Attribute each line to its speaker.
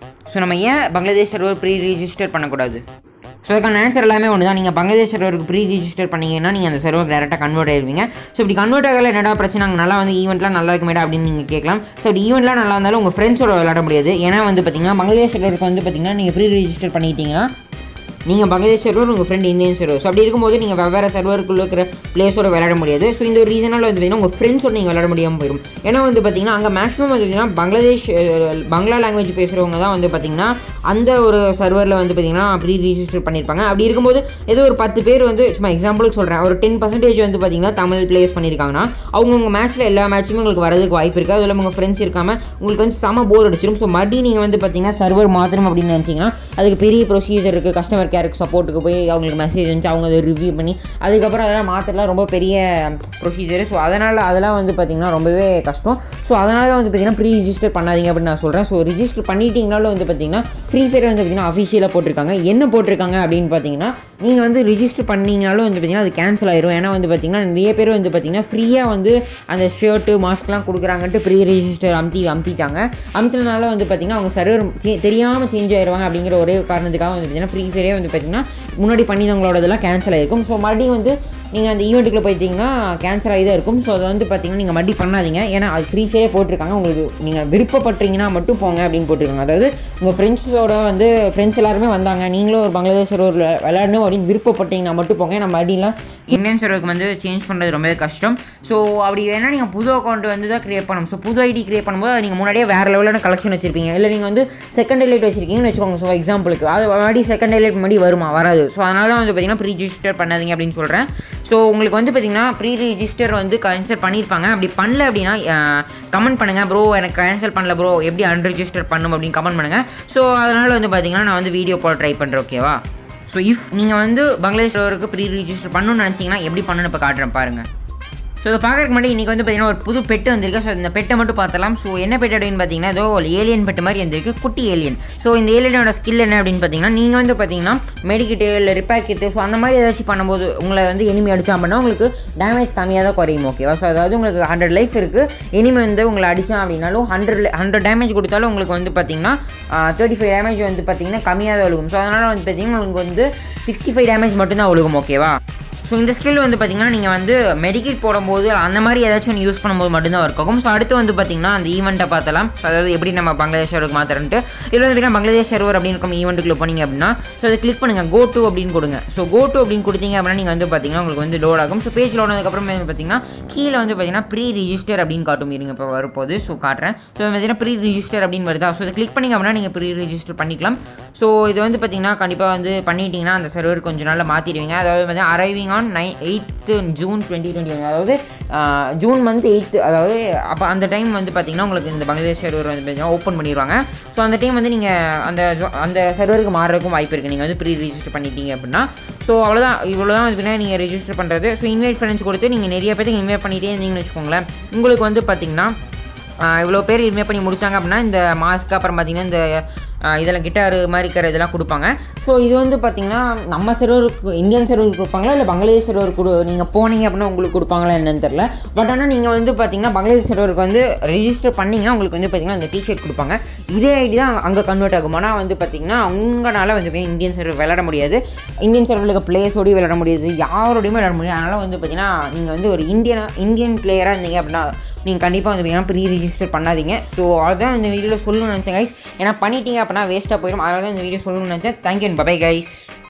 Speaker 1: so நம்ம ஏன் Bangladesh server pre register பண்ணக்கூடாது ஸோ அதுக்கான ஆன்சர் எல்லாமே ஒன்று தான் நீங்கள் பங்களாதேஷ் சர்வருக்கு ப்ரீ ரிஜிஸ்டர் பண்ணீங்கன்னா நீங்கள் அந்த சர்வர் டேரெக்டாக கன்வெர்ட் ஆயிருவீங்க ஸோ இப்படி கன்வெர்ட் ஆகல என்னடா பிரச்சனை அங்கே நல்லா வந்து ஈவெண்ட்லாம் நல்லா இருக்குமேடா அப்படின்னு நீங்கள் கேட்கலாம் ஸோ இப்படி ஈவெண்ட்லாம் நல்லா இருந்தாலும் உங்கள் ஃப்ரெண்ட்ஸோட விளையாட முடியாது ஏன்னா வந்து பார்த்தீங்கன்னா பங்களாதேஷ் சர்வருக்கு வந்து பார்த்தீங்கன்னா நீங்கள் ப்ரீ ரிஜிஸ்டர் பண்ணிட்டீங்கன்னா நீங்கள் பங்களாதேஷ் சர்வர் உங்கள் ஃப்ரெண்ட் இந்தியன் சர்வர் ஸோ அப்படி இருக்கும்போது நீங்கள் வெவ்வேறு சர்வருக்குள்ள இருக்கிற பிளேஸோட விளையாட முடியாது ஸோ இந்த ஒரு ரீசனால் வந்து பார்த்தீங்கன்னா உங்கள் ஃப்ரெண்ட்ஸோட நீங்கள் விளையாட முடியாமல் போயிடும் ஏன்னா வந்து பார்த்தீங்கன்னா அங்கே மேக்ஸிமம் வந்து பார்த்தீங்கன்னா பங்களாதேஷ் அஹ், பங்களா லாங்குவேஜ் பேசுகிறவங்க தான் வந்து பார்த்தீங்கன்னா அந்த ஒரு சர்வரில் வந்து பார்த்தீங்கன்னா ப்ரீ ரிஜிஸ்டர் பண்ணியிருப்பாங்க அப்படி இருக்கும்போது ஏதோ ஒரு பத்து பேர் வந்து சும்மா எக்ஸாம்பிளுக்கு சொல்கிறேன் ஒரு டென் பர்சன்டேஜ் வந்து பார்த்தீங்கன்னா தமிழ் பிளேஸ் பண்ணியிருக்காங்கன்னா அவங்க உங்கள் மேட்ச்சில் எல்லா மேட்சுமே உங்களுக்கு வரதுக்கு வாய்ப்பு இருக்குது அதில் உங்கள் ஃப்ரெண்ட்ஸ் இருக்காமல் உங்களுக்கு வந்து செம போர் அடிச்சிடும் ஸோ மறுபடியும் நீங்கள் வந்து பார்த்தீங்கன்னா சர்வர் மாற்றணும் அப்படின்னு நினச்சிங்கன்னா அதுக்கு பெரிய ப்ரொசீஜர் இருக்குது கஸ்டமர் கேருக்கு சப்போர்ட்டுக்கு போய் அவங்களுக்கு மெசேஜ் வந்துச்சு அவங்க அதை ரிவ்யூ பண்ணி அதுக்கப்புறம் அதெல்லாம் மாற்றலாம் ரொம்ப பெரிய ப்ரொசீஜர் ஸோ அதனால் அதெல்லாம் வந்து பார்த்திங்கன்னா ரொம்பவே கஷ்டம் ஸோ அதனால தான் வந்து பார்த்திங்கன்னா ப்ரீ ரிஜிஸ்டர் பண்ணாதீங்க அப்படின்னு நான் சொல்கிறேன் ஸோ ரிஜிஸ்டர் பண்ணிட்டீங்கனாலும் வந்து பார்த்திங்கன்னா ஃப்ரீ ஃபயர் வந்து பார்த்திங்கன்னா அஃபிஷியலாக போட்டிருக்காங்க என்ன போட்டிருக்காங்க அப்படின்னு பார்த்தீங்கன்னா நீங்கள் வந்து ரிஜிஸ்டர் பண்ணீங்கனாலும் வந்து பார்த்திங்கன்னா அது கேன்சல் ஆயிரும் ஏன்னா வந்து பார்த்திங்கன்னா நிறைய பேர் வந்து பார்த்திங்கன்னா ஃப்ரீயாக வந்து அந்த ஷர்ட்டு மாஸ்க்லாம் கொடுக்குறாங்கன்ட்டு ப்ரீ ரிஜிஸ்டர் அமுத்தி அமுத்திட்டாங்க அமுத்தினால வந்து பார்த்திங்கன்னா அவங்க சர்வர் தெரியாமல் சேஞ்ச் ஆயிடுவாங்க அப்படிங்கிற ஒரே காரணத்துக்காக வந்து பார்த்திங்கன்னா ஃப்ரீ ஃபயரே வந்து பார்த்திங்கன்னா முன்னாடி பண்ணினவங்களோட இதெல்லாம் கேன்சல் ஆகிருக்கும் ஸோ மறுபடியும் வந்து நீங்கள் அந்த ஈவெண்ட்டுக்குள்ளே போயிட்டீங்கன்னா கேன்சல் ஆகி தான் இருக்கும் ஸோ அதை வந்து பார்த்தீங்கன்னா நீங்கள் மறுபடியும் பண்ணாதீங்க ஏன்னா அது ஃப்ரீ ஃபயரே போட்டிருக்காங்க உங்களுக்கு நீங்கள் விருப்பப்பட்டீங்கன்னா மட்டும் போங்க அப்படின்னு போட்டிருக்காங்க அதாவது உங்கள் ஃப்ரெண்ட்ஸோட வந்து ஃப்ரெண்ட்ஸ் எல்லாருமே வந்தாங்க நீங்களும் ஒரு பங்களாதேஷ் ஒரு விளையாடணும் அப்படின்னு விருப்பப்பட்டீங்கன்னா மட்டும் போங்க நம்ம மறுபடியும் இந்தியன் சர்வருக்கு வந்து சேஞ்ச் பண்ணுறது ரொம்பவே கஷ்டம் ஸோ அப்படி வேணால் நீங்கள் புது அக்கௌண்ட் வந்து தான் க்ரியேட் பண்ணணும் ஸோ புது ஐடி க்ரியேட் பண்ணும்போது அது நீங்கள் முன்னாடியே வேறு லெவலான கலெக்ஷன் வச்சிருப்பீங்க இல்லை நீங்கள் வந்து செகண்ட் ஹைலைட் வச்சிருக்கீங்கன்னு வச்சுக்கோங்க ஸோ எக்ஸாம்பிளுக்கு அது மறுபடியும் செகண்ட் ஹைலைட் முன்னாடி வருமா வராது ஸோ அதனால தான் வந்து பார்த்தீங்கன்னா ப்ரீ ரிஜிஸ்டர் பண்ணாதீங்க அப்படின்னு சொல்கிறேன் ஸோ உங்களுக்கு வந்து பார்த்தீங்கன்னா ப்ரீ ரிஜிஸ்டர் வந்து கேன்சல் பண்ணியிருப்பாங்க அப்படி பண்ணல அப்படின்னா கமெண்ட் பண்ணுங்கள் ப்ரோ எனக்கு கேன்சல் பண்ணல ப்ரோ எப்படி அன்ரிஜிஸ்டர் பண்ணும் அப்படின்னு கமெண்ட் பண்ணுங்கள் ஸோ அதனால் வந்து பார்த்தீங்கன்னா நான் வந்து வீடியோ போட ட்ரை பண்ணுறேன் ஓகேவா ஸோ இஃப் நீங்கள் வந்து பங்களாதேஷ் சர்வருக்கு ப்ரீ ரிஜிஸ்டர் பண்ணணும்னு நினச்சிங்கன்னா எப்படி பண்ணணும்னு இப்போ காட்டுறேன் பாருங்கள் ஸோ இதை பார்க்கறதுக்கு முன்னாடி இன்றைக்கி வந்து பார்த்தீங்கன்னா ஒரு புது பெட்டு வந்திருக்கு ஸோ இந்த பெட்டை மட்டும் பார்த்தலாம் ஸோ என்ன பெட் அப்படின்னு பார்த்தீங்கன்னா ஏதோ ஒரு ஏலியன் பெட்டு மாதிரி வந்திருக்கு குட்டி ஏலியன் ஸோ இந்த ஏலியனோட ஸ்கில் என்ன அப்படின்னு பார்த்தீங்கன்னா நீங்கள் வந்து பார்த்தீங்கன்னா மெடிக்கிட்டு இல்லை ரிப்பேர் கிட்டு ஸோ அந்த மாதிரி ஏதாச்சும் பண்ணும்போது உங்களை வந்து எனிமி அடிச்சா அப்படின்னா உங்களுக்கு டேமேஜ் கம்மியாக தான் குறையும் ஓகேவா ஸோ அதாவது உங்களுக்கு ஹண்ட்ரட் லைஃப் இருக்குது எனிமி வந்து உங்களை அடித்தான் அப்படின்னாலும் ஹண்ட்ரட் ஹண்ட்ரட் டேமேஜ் கொடுத்தாலும் உங்களுக்கு வந்து பார்த்தீங்கன்னா தேர்ட்டி ஃபைவ் டேமேஜ் வந்து பார்த்தீங்கன்னா கம்மியாக தான் விழுகும் ஸோ அதனால் வந்து பார்த்தீங்கன்னா உங்களுக்கு வந்து சிக்ஸ்டி ஃபைவ் டேமேஜ் மட்டும்தான் விழுகும் ஓகேவா ஸோ இந்த ஸ்கில் வந்து பார்த்தீங்கன்னா நீங்கள் வந்து மெடிக்கேட் போடும்போது அந்த மாதிரி ஏதாச்சும் ஒன்று யூஸ் பண்ணும்போது மட்டும்தான் ஒர்க் ஆகும் ஸோ அடுத்து வந்து பார்த்தீங்கன்னா அந்த ஈவெண்ட்டை பார்த்தலாம் So, அதாவது எப்படி நம்ம பங்களாதேஷ் சர்வருக்கு மாத்திரன்ட்டு இதில் வந்து பார்த்தீங்கன்னா பங்களாதேஷ் சர்வர் அப்படின்னு இருக்கும் ஈவெண்ட்டுக்குள்ள போனீங்க அப்படின்னா ஸோ அதை கிளிக் பண்ணுங்கள் கோ டு அப்படின்னு கொடுங்க ஸோ கோ டு அப்படின்னு கொடுத்தீங்க அப்படின்னா நீங்கள் வந்து பார்த்தீங்கன்னா உங்களுக்கு வந்து லோட் ஆகும் ஸோ பேஜ் லோட் ஆனதுக்கப்புறம் வந்து பார்த்தீங்கன்னா கீழே வந்து பார்த்தீங்கன்னா ப்ரீ ரிஜிஸ்டர் அப்படின்னு காட்டும் இருங்க இப்போ வரப்போது ஸோ காட்டுறேன் ஸோ பார்த்தீங்கன்னா ப்ரீ ரிஜிஸ்டர் அப்படின்னு வருதா ஸோ இதை கிளிக் பண்ணிங்க அப்படின்னா நீங்கள் ப்ரீ ரிஜிஸ்டர் பண்ணிக்கலாம் ஸோ இது வந்து பார்த்தீங்கன்னா கண்டிப்பாக வந்து பண்ணிட்டீங்கன்னா அந்த சர்வர் கொஞ்ச நாளில் மாற்றிடுவீங்க அதாவது வந்து arriving on nine eight June twenty twenty one அதாவது ஆஹ், ஜூன் மந்த் எயித்து அதாவது அப்போ அந்த டைம் வந்து பார்த்தீங்கன்னா உங்களுக்கு இந்த பங்களாதேஷ் சர்வர் வந்து பார்த்தீங்கன்னா ஓப்பன் பண்ணிடுவாங்க ஸோ அந்த டைம் வந்து நீங்கள் அந்த jo- அந்த சர்வருக்கு மாறுறதுக்கும் வாய்ப்பு இருக்குது நீங்கள் வந்து ப்ரீ ரிஜிஸ்டர் பண்ணிட்டீங்க அப்படின்னா ஸோ அவ்வளோதான் இவ்வளோ தான் வந்து பார்த்தீங்கன்னா நீங்கள் ரெஜிஸ்டர் பண்ணுறது ஸோ இன்வைட் ஃப்ரெண்ட்ஸ் கொடுத்து நீங்கள் நிறைய பேருக்கு இன்வைட் பண்ணிகிட்டே இருந்தீங்கன்னு வச்சுக்கோங்களேன் உங்களுக்கு வந்து பார்த்தீங்கன்னா இவ்வளோ பேர் இன்வைட் பண்ணி முடிச்சாங்க அப்படின்னா இந்த மாஸ்க்கு அப்புறம் பார்த்தீங்கன்னா இந்த ஆஹ் இதெல்லாம் கிட்டார் மாதிரி இருக்கிற இதெல்லாம் கொடுப்பாங்க ஸோ இது வந்து பார்த்தீங்கன்னா நம்ம சர்வருக்கு இந்தியன் சர்வருக்கு கொடுப்பாங்களா இல்லை பங்களாதேஷ் சர்வர் கொடு நீங்கள் போனீங்க அப்படின்னா உங்களுக்கு கொடுப்பாங்களா என்னன்னு தெரில பட் ஆனால் நீங்கள் வந்து பார்த்தீங்கன்னா பங்களாதேஷ் சர்வருக்கு வந்து ரெஜிஸ்டர் பண்ணீங்கன்னா உங்களுக்கு வந்து பார்த்தீங்கன்னா அந்த டிஷர்ட் கொடுப்பாங்க இதே ஐடி தான் அங்கே கன்வெர்ட் ஆகும் ஆனால் வந்து பார்த்தீங்கன்னா உங்களால் வந்து பார்த்தீங்கன்னா இந்தியன் சர்வர் விளையாட முடியாது இந்தியன் சர்வரில் இருக்க பிளேயர்ஸோடய விளையாட முடியாது யாரோடையுமே விளையாட முடியாது அதனால் வந்து பார்த்தீங்கன்னா நீங்கள் வந்து ஒரு இந்தியன் இந்தியன் பிளேயராக இருந்தீங்க அப்படின்னா நீங்கள் கண்டிப்பாக வந்து பார்த்தீங்கன்னா ப்ரீ ரிஜிஸ்டர் பண்ணாதீங்க ஸோ அதுதான் இந்த வீடியோவில் சொல்லணும்னு நினச்சேன் கைஸ் ஏன்னா பண்ணிட்டீங்க அப்படின்னா வேஸ்ட்டாக போயிடும் அதனால தான் இந்த வீடியோ சொல்லணும்னு நினச்சேன் தேங்க்யூ பை கைஸ்